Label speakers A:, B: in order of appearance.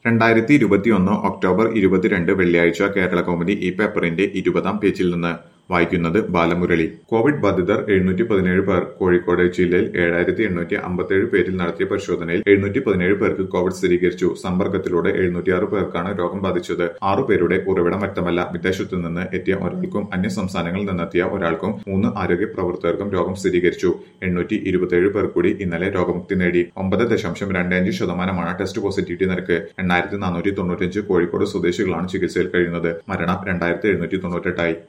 A: രണ്ടായിരത്തി ഇരുപത്തിയൊന്ന് ഒക്ടോബർ ഇരുപത്തിരണ്ട് വെള്ളിയാഴ്ച കേരള കൗമുദി ഈ പേപ്പറിന്റെ ഇരുപതാം പേജിൽ നിന്ന് വായിക്കുന്നത് ബാലമുരളി കോവിഡ് ബാധിതർ എഴുന്നൂറ്റി പതിനേഴ് പേർ കോഴിക്കോട് ജില്ലയിൽ ഏഴായിരത്തി എണ്ണൂറ്റി അമ്പത്തിയേഴ് പേരിൽ നടത്തിയ പരിശോധനയിൽ എഴുന്നൂറ്റി പതിനേഴ് പേർക്ക് കോവിഡ് സ്ഥിരീകരിച്ചു സമ്പർക്കത്തിലൂടെ എഴുന്നൂറ്റിയാറ് പേർക്കാണ് രോഗം ബാധിച്ചത് ആറു പേരുടെ ഉറവിടം വ്യക്തമല്ല വിദേശത്തു നിന്ന് എത്തിയ ഒരാൾക്കും അന്യ സംസ്ഥാനങ്ങളിൽ നിന്നെത്തിയ ഒരാൾക്കും മൂന്ന് ആരോഗ്യ പ്രവർത്തകർക്കും രോഗം സ്ഥിരീകരിച്ചു എണ്ണൂറ്റി ഇരുപത്തിയേഴ് പേർ കൂടി ഇന്നലെ രോഗമുക്തി നേടി ഒമ്പത് ദശാംശം രണ്ട് അഞ്ച് ശതമാനമാണ് ടെസ്റ്റ് പോസിറ്റിവിറ്റി നിരക്ക് എണ്ണായിരത്തി നാനൂറ്റി തൊണ്ണൂറ്റഞ്ച് കോഴിക്കോട് സ്വദേശികളാണ് ചികിത്സയിൽ കഴിയുന്നത് മരണം രണ്ടായിരത്തി എഴുന്നൂറ്റി തൊണ്ണൂറ്റെട്ടായി